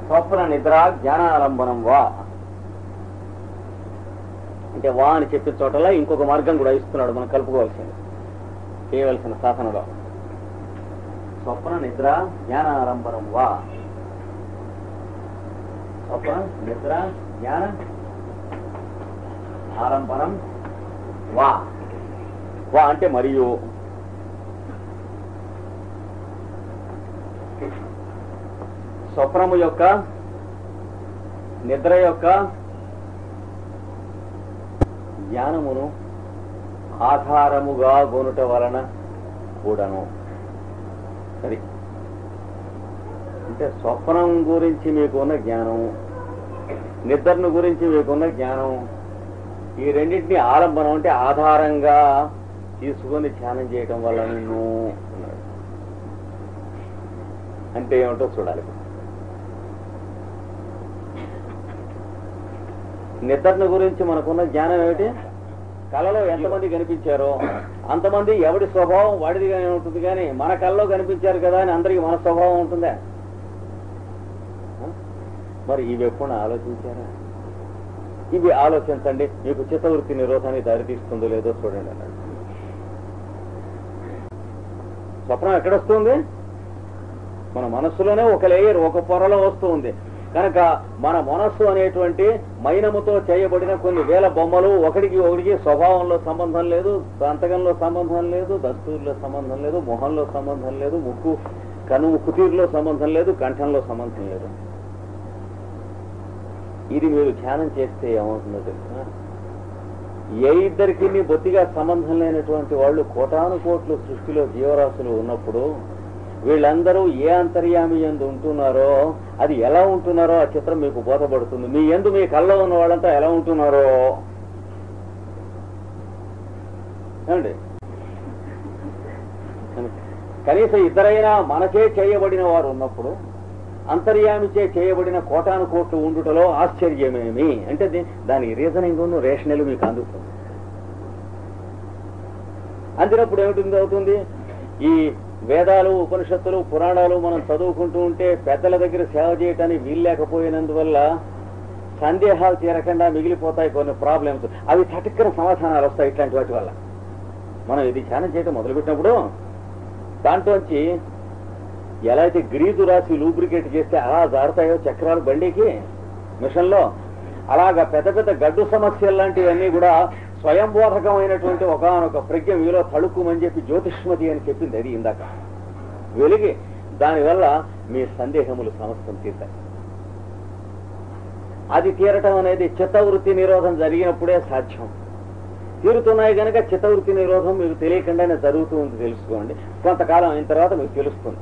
స్వప్న నిద్ర జ్ఞానాలంబనం వా అంటే వా అని చెప్పిన చోటలా ఇంకొక మార్గం కూడా ఇస్తున్నాడు మనం కలుపుకోవాల్సింది చేయవలసిన సాధనలో స్వప్న నిద్ర జ్ఞానాలంబనం వా స్వప్న నిద్ర జ్ఞాన ఆలంబనం వా వా అంటే మరియు స్వప్నము యొక్క నిద్ర యొక్క జ్ఞానమును ఆధారముగా గొనుట వలన కూడాను సరి అంటే స్వప్నం గురించి మీకున్న జ్ఞానం నిద్రను గురించి మీకున్న జ్ఞానం ఈ రెండింటిని ఆలంబనం అంటే ఆధారంగా తీసుకొని ధ్యానం చేయటం వల్ల నిన్ను అన్నాడు. అంటే ఏమిటో చూడాలి నిద్రను గురించి మనకున్న జ్ఞానం ఏమిటి కళలో ఎంతమంది కనిపించారో అంతమంది ఎవడి స్వభావం వాడిదిగానే ఉంటుంది కానీ మన కళ్ళలో కనిపించారు కదా అని అందరికి మన స్వభావం ఉంటుందా ఆ? మరి ఇవి ఎప్పుడు ఆలోచించారా ఇవి ఆలోచించండి మీకు చిత్తవృత్తి నిరోధానికి దారితీస్తుందో లేదో చూడండి అన్నాడు స్వప్నం ఎక్కడొస్తుంది మన మనస్సులోనే ఒక లేయర్ ఒక పొరలో వస్తుంది కనుక మన మనస్సు అనేటువంటి మైనముతో చేయబడిన కొన్ని వేల బొమ్మలు ఒకటికి ఒకటికి స్వభావంలో సంబంధం లేదు సంతకంలో సంబంధం లేదు దస్తూరులో సంబంధం లేదు మొహంలో సంబంధం లేదు ముక్కు కను కుతీరులో సంబంధం లేదు కంఠంలో సంబంధం లేదు ఇది మీరు ధ్యానం చేస్తే ఏమవుతుందో తెలుసా ఏ ఇద్దరికి బొత్తిగా సంబంధం లేనటువంటి వాళ్ళు కోటాను కోట్లు సృష్టిలో జీవరాశులు ఉన్నప్పుడు వీళ్ళందరూ ఏ అంతర్యామి ఎందు ఉంటున్నారో అది ఎలా ఉంటున్నారో ఆ చిత్రం మీకు బోధపడుతుంది మీ ఎందు మీ కళ్ళలో ఉన్న వాళ్ళంతా ఎలా ఉంటున్నారో ఏమండి కనీసం ఇద్దరైనా మనచే చేయబడిన వారు ఉన్నప్పుడు అంతర్యామిచే చేయబడిన కోటాను కోట్లు ఉండుటలో ఆశ్చర్యమేమి అంటే ది- దాని రీజనింగ్ రేషనల్ మీకు అందుతుంది అందినప్పుడు ఏమిటి అవుతుంది ఈ వేదాలు ఉపనిషత్తులు పురాణాలు మనం చదువుకుంటూ ఉంటే పెద్దల దగ్గర సేవ చేయటానికి వీల్లేకపోయినందువల్ల సందేహాలు తీరకుండా మిగిలిపోతాయి కొన్ని ప్రాబ్లమ్స్ అవి చటుక్కన సమాధానాలు వస్తాయి ఇట్లాంటి వాటి వల్ల మనం ఇది ధ్యానం చేయడం మొదలుపెట్టినప్పుడు దాంట్లోంచి ఎలా అయితే గ్రీజు రాసి లూబ్రికేట్ చేస్తే అలా జారుతాయో చక్రాలు బండికి మిషన్లో అలాగా పెద్ద పెద్ద గడ్డు సమస్యలు లాంటివన్నీ కూడా స్వయంబోధకమైనటువంటి ఒకనొక ప్రజ్ఞ మీలో తళుక్కుమని చెప్పి జ్యోతిష్మతి అని చెప్పింది అది ఇందాక వెలిగి దానివల్ల మీ సందేహములు సమస్తం తీర్తాయి అది తీరటం అనేది చిత్తవృత్తి నిరోధం జరిగినప్పుడే సాధ్యం తీరుతున్నాయి కనుక చిత్తవృత్తి నిరోధం మీకు తెలియకుండానే జరుగుతూ ఉంది తెలుసుకోండి కొంతకాలం అయిన తర్వాత మీకు తెలుస్తుంది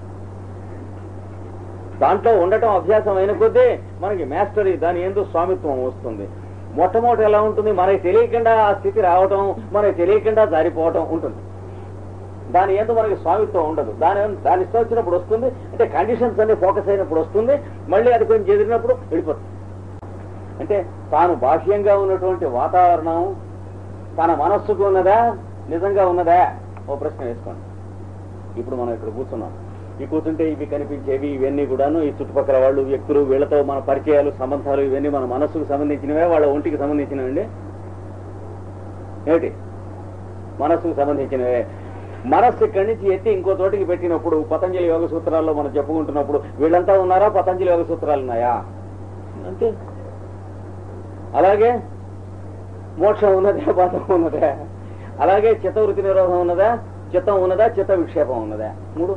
దాంట్లో ఉండటం అభ్యాసం అయిన కొద్దీ మనకి మాస్టరీ దాని ఎందు స్వామిత్వం వస్తుంది మొట్టమొదటి ఎలా ఉంటుంది మనకి తెలియకుండా ఆ స్థితి రావటం మనకి తెలియకుండా జారిపోవటం ఉంటుంది దాని ఎందు మనకి స్వామిత్వం ఉండదు దాని దాని ఇష్టం వచ్చినప్పుడు వస్తుంది అంటే కండిషన్స్ అన్ని ఫోకస్ అయినప్పుడు వస్తుంది మళ్ళీ అది కొంచెం ఎదిరినప్పుడు వెళ్ళిపోతుంది అంటే తాను బాహ్యంగా ఉన్నటువంటి వాతావరణం తన మనస్సుకు ఉన్నదా నిజంగా ఉన్నదా ఓ ప్రశ్న వేసుకోండి ఇప్పుడు మనం ఇక్కడ కూర్చున్నాం ఈ కూర్చుంటే ఇవి కనిపించేవి ఇవన్నీ కూడాను ఈ చుట్టుపక్కల వాళ్ళు వ్యక్తులు వీళ్ళతో మన పరిచయాలు సంబంధాలు ఇవన్నీ మన మనస్సుకు సంబంధించినవే వాళ్ళ ఒంటికి సంబంధించినవండి ఏమిటి మనస్సుకు సంబంధించినవే మనస్సు ఇక్కడి నుంచి ఎత్తి ఇంకో చోటికి పెట్టినప్పుడు పతంజలి యోగ సూత్రాల్లో మనం చెప్పుకుంటున్నప్పుడు వీళ్ళంతా ఉన్నారా పతంజలి యోగ సూత్రాలు ఉన్నాయా అంతే అలాగే మోక్షం ఉన్నదే బాధం ఉన్నదే అలాగే చిత్తవృత్తి నిరోధం ఉన్నదా చిత్తం ఉన్నదా చిత్త విక్షేపం ఉన్నదా మూడు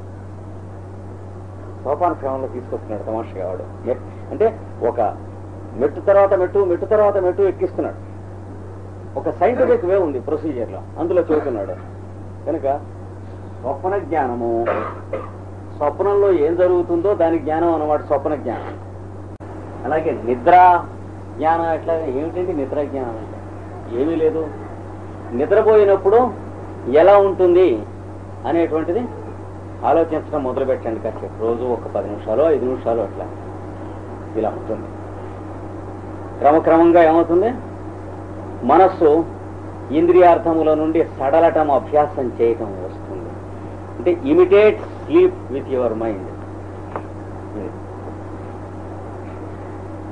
సోపాన క్రమంలో తీసుకొస్తున్నాడు తమాషగా వాడు మెట్- అంటే ఒక మెట్టు తర్వాత మెట్టు మెట్టు తర్వాత మెట్టు ఎక్కిస్తున్నాడు ఒక సైంటిఫిక్ వే ఉంది ప్రొసీజర్ లో అందులో చెబుతున్నాడు కనుక స్వప్న జ్ఞానము స్వప్నంలో ఏం జరుగుతుందో దాని జ్ఞానం అన్నమాట స్వప్న జ్ఞానం అలాగే నిద్ర జ్ఞానం ఎట్లా ఏమిటండి నిద్ర జ్ఞానం అంటే ఏమీ లేదు నిద్రపోయినప్పుడు ఎలా ఉంటుంది అనేటువంటిది ఆలోచించడం మొదలు పెట్టండి కాసేపు రోజు ఒక పది నిమిషాలు ఐదు నిమిషాలు అట్లా ఇలా ఉంటుంది క్రమక్రమంగా ఏమవుతుంది మనస్సు ఇంద్రియార్థముల నుండి సడలటం అభ్యాసం చేయటం వస్తుంది అంటే imitate sleep with your mind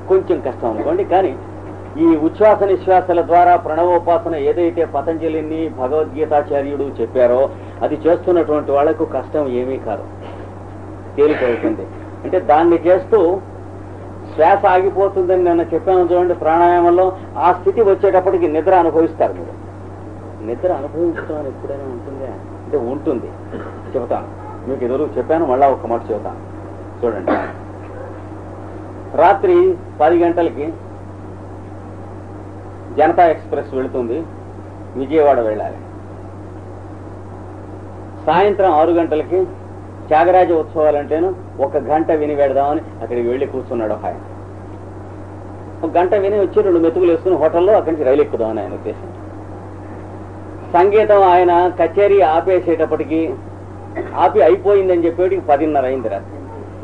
కొంచెం కష్టం అనుకోండి కానీ ఈ ఉచ్ఛ్వాస నిశ్వాసల ద్వారా ప్రణవోపాసన ఏదైతే పతంజలిని భగవద్గీతాచార్యుడు చెప్పారో అది చేస్తున్నటువంటి వాళ్లకు కష్టం ఏమీ కాదు తేలికవుతుంది అంటే దాన్ని చేస్తూ శ్వాస ఆగిపోతుందని నిన్న చెప్పాను చూడండి ప్రాణాయామంలో ఆ స్థితి వచ్చేటప్పటికి నిద్ర అనుభవిస్తారు మీరు నిద్ర అనుభవించడం అని ఎప్పుడైనా ఉంటుందా అంటే ఉంటుంది చెబుతాను మీకు ఎదురు చెప్పాను మళ్ళా ఒక మాట చెబుతాను చూడండి రాత్రి పది గంటలకి జనతా ఎక్స్ప్రెస్ వెళుతుంది విజయవాడ వెళ్ళాలి సాయంత్రం ఆరు గంటలకి త్యాగరాజ ఉత్సవాలంటేను ఒక గంట విని పెడదామని అక్కడికి వెళ్ళి కూర్చున్నాడు ఒక ఆయన ఒక గంట విని వచ్చి రెండు మెతుకులు వేసుకుని హోటల్లో అక్కడి నుంచి రైలు ఎక్కుదామని ఆయన ఉద్దేశం సంగీతం ఆయన కచేరీ ఆపేసేటప్పటికి ఆపి అయిపోయిందని చెప్పేటికి పదిన్నర అయింది రాత్రి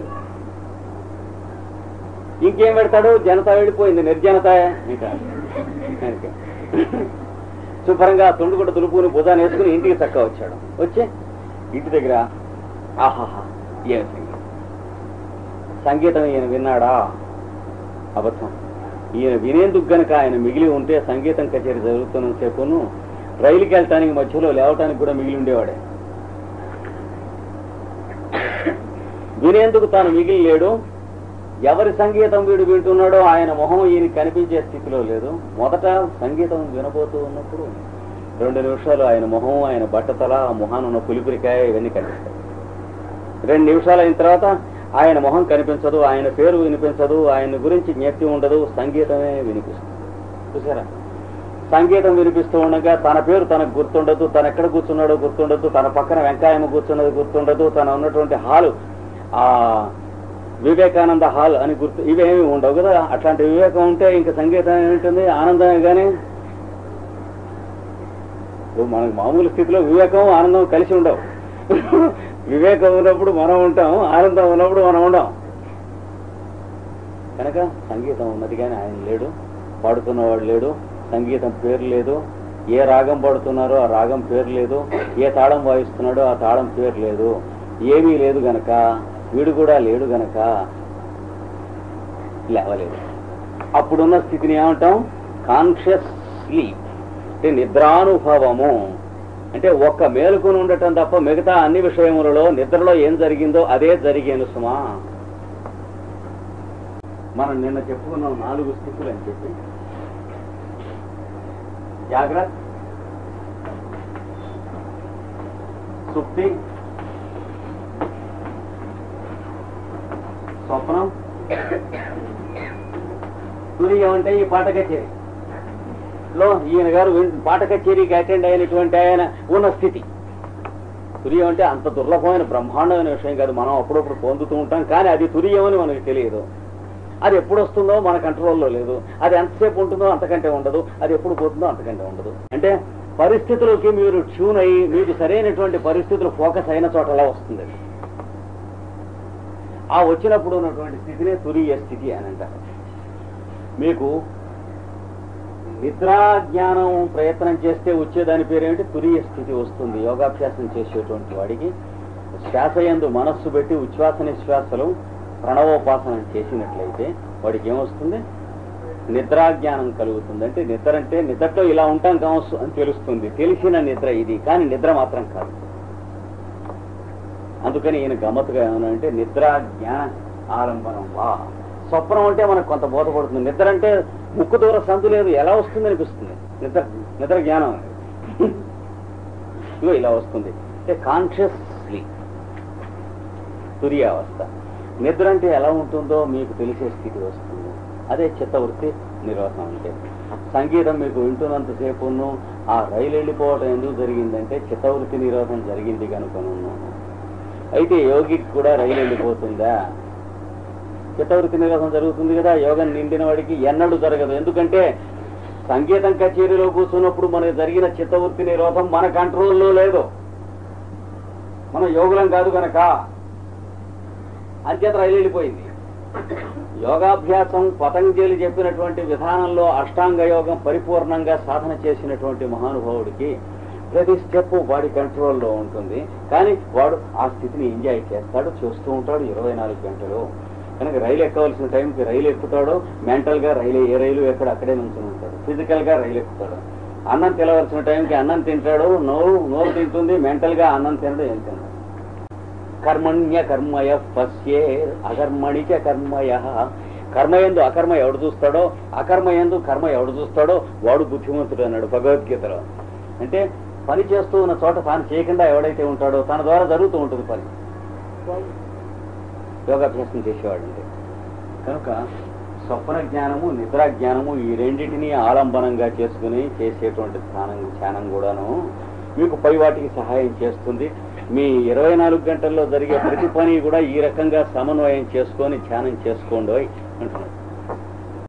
ఇంకేం పెడతాడు జనత వెళ్ళిపోయింది నిర్జనత ఇంకా ఆయనకి. శుభ్రంగా తుండుగుడ్డ దులుపుని భుజాన్ని వేసుకుని ఇంటికి చక్క వచ్చాడు వచ్చి ఇంటి దగ్గర ఆహాహా ఏం సంగీతం సంగీతం ఈయన విన్నాడా అబద్ధం ఈయన వినేందుకు గనక ఆయన మిగిలి ఉంటే సంగీతం కచేరీ జరుగుతున్న సేపును రైలుకి వెళ్ళటానికి మధ్యలో లేవటానికి కూడా మిగిలి ఉండేవాడే వినేందుకు తాను మిగిలి లేడు ఎవరి సంగీతం వీడు వింటున్నాడో ఆయన మొహం ఈయన కనిపించే స్థితిలో లేదు మొదట సంగీతం వినబోతూ ఉన్నప్పుడు రెండు నిమిషాలు ఆయన మొహం ఆయన బట్టతల ఆ మొహాన్ని ఉన్న పులిపురికాయ ఇవన్నీ కనిపిస్తాయి రెండు నిమిషాలు అయిన తర్వాత ఆయన మొహం కనిపించదు ఆయన పేరు వినిపించదు ఆయన గురించి జ్ఞప్తి ఉండదు సంగీతమే వినిపిస్తుంది చూసారా సంగీతం వినిపిస్తూ ఉండగా తన పేరు తనకు గుర్తుండదు తను ఎక్కడ కూర్చున్నాడో గుర్తుండదు తన పక్కన వెంకాయమ్మ కూర్చున్నది గుర్తుండదు తన ఉన్నటువంటి హాలు ఆ వివేకానంద హాల్ అని గుర్తు ఇవేమి ఉండవు కదా అట్లాంటి వివేకం ఉంటే ఇంకా సంగీతం ఏమిటంది ఆనందమే కానీ ఇప్పుడు మనకు మామూలు స్థితిలో వివేకం ఆనందం కలిసి ఉండవు వివేకం ఉన్నప్పుడు మనం ఉంటాం ఆనందం ఉన్నప్పుడు మనం ఉండం కనుక సంగీతం ఉన్నది కానీ ఆయన లేడు పాడుతున్నవాడు లేడు సంగీతం పేరు లేదు ఏ రాగం పాడుతున్నారో ఆ రాగం పేరు లేదు ఏ తాళం వాయిస్తున్నాడో ఆ తాళం పేరు లేదు ఏమీ లేదు గనక వీడు కూడా లేడు గనక లేవలేదు అప్పుడున్న స్థితిని ఏమంటాం కాన్షియస్ స్లీప్ అంటే నిద్రానుభవము అంటే ఒక్క మేలుకొని ఉండటం తప్ప మిగతా అన్ని విషయములలో నిద్రలో ఏం జరిగిందో అదే జరిగేను సుమా మనం నిన్న చెప్పుకున్నాం నాలుగు స్థితులు అని చెప్పి జాగ్రత్త సుప్తి స్వప్నం తురియం అంటే ఈ పాట కచేరీ లో ఈయన గారు విన్- పాట కచేరీకి అటెండ్ అయినటువంటి ఆయన ఉన్న స్థితి తురియం అంటే అంత దుర్లభమైన బ్రహ్మాండమైన విషయం కాదు మనం అప్పుడప్పుడు పొందుతూ ఉంటాం కానీ అది తురియం అని మనకు తెలియదు అది ఎప్పుడు వస్తుందో మన కంట్రోల్లో లేదు అది ఎంతసేపు ఉంటుందో అంతకంటే ఉండదు అది ఎప్పుడు పోతుందో అంతకంటే ఉండదు అంటే పరిస్థితులకి మీరు ట్యూన్ అయ్యి మీకు సరైనటువంటి పరిస్థితులు ఫోకస్ అయిన చోటలా వస్తుంది అది. ఆ వచ్చినప్పుడు ఉన్నటువంటి స్థితినే తురియ స్థితి అని అంటారు మీకు నిద్రా జ్ఞానం ప్రయత్నం చేస్తే వచ్చేదాని పేరేమిటి తురియ స్థితి వస్తుంది యోగాభ్యాసం చేసేటువంటి వాడికి శ్వాసయందు మనస్సు పెట్టి ఉచ్ఛ్వాస నిశ్వాసలు ప్రణవోపాసన చేసినట్లయితే వాడికి ఏమొస్తుంది నిద్రా జ్ఞానం కలుగుతుంది అంటే నిద్ర అంటే నిద్రలో ఇలా ఉంటాం కావచ్చు అని తెలుస్తుంది తెలిసిన నిద్ర ఇది కానీ నిద్ర మాత్రం కాదు అందుకని ఈయన గమ్మత్తుగా ఏమన్నా అంటే నిద్రా జ్ఞాన ఆలంబనం వా స్వప్నం అంటే మనకు కొంత బోధపడుతుంది నిద్ర అంటే ముక్కు దూర సందు లేదు ఎలా వస్తుంది అనిపిస్తుంది నిద్ర నిద్ర జ్ఞానం ఇగో ఇలా వస్తుంది అంటే కాన్షియస్ స్లీప్ తురియావస్థ నిద్ర అంటే ఎలా ఉంటుందో మీకు తెలిసే స్థితి వస్తుంది అదే చిత్తవృత్తి నిరోధం అంటే సంగీతం మీకు వింటున్నంతసేపును ఆ రైలు వెళ్ళిపోవడం ఎందుకు జరిగిందంటే చిత్తవృత్తి నిరోధం జరిగింది కనుకనున్నాను అయితే యోగికి కూడా రైలు వెళ్ళిపోతుందా చిత్తవృత్తి నిరోధం జరుగుతుంది కదా యోగం నిండిన వాడికి ఎన్నడూ జరగదు ఎందుకంటే సంగీతం కచేరీలో కూర్చున్నప్పుడు మనకు జరిగిన చిత్తవృత్తి నిరోధం మన కంట్రోల్లో లేదు మనం యోగులం కాదు కనుక అంచేత రైలు వెళ్ళిపోయింది యోగాభ్యాసం పతంజలి చెప్పినటువంటి విధానంలో అష్టాంగ యోగం పరిపూర్ణంగా సాధన చేసినటువంటి మహానుభావుడికి ప్రతి స్టెప్ వాడి కంట్రోల్లో ఉంటుంది కానీ వాడు ఆ స్థితిని ఎంజాయ్ చేస్తాడు చూస్తూ ఉంటాడు ఇరవై నాలుగు గంటలు కనుక రైలు ఎక్కవలసిన టైంకి రైలు ఎక్కుతాడు మెంటల్ గా రైలు ఏ రైలు ఎక్కడ అక్కడే నుంచి ఉంటాడు ఫిజికల్ గా రైలు ఎక్కుతాడు అన్నం తినవలసిన టైంకి అన్నం తింటాడు నోరు నోరు తింటుంది మెంటల్ గా అన్నం తినడు ఏం తినడు కర్మణ్య కర్మయ పశ్యే అకర్మణిక కర్మయ కర్మయందు అకర్మ ఎవడు చూస్తాడో అకర్మయందు కర్మ ఎవడు చూస్తాడో వాడు బుద్ధిమంతుడు అన్నాడు భగవద్గీతలో అంటే పని చేస్తూ ఉన్న చోట తాను చేయకుండా ఎవడైతే ఉంటాడో తన ద్వారా జరుగుతూ ఉంటుంది పని యోగాభ్యాసం చేసేవాడు అంటే కనుక స్వప్న జ్ఞానము నిద్రా జ్ఞానము ఈ రెండింటినీ ఆలంబనంగా చేసుకుని చేసేటువంటి ధ్యానం ధ్యానం కూడాను మీకు పై వాటికి సహాయం చేస్తుంది మీ ఇరవై నాలుగు గంటల్లో జరిగే ప్రతి పని కూడా ఈ రకంగా సమన్వయం చేసుకొని ధ్యానం చేసుకోండి అంటున్నాడు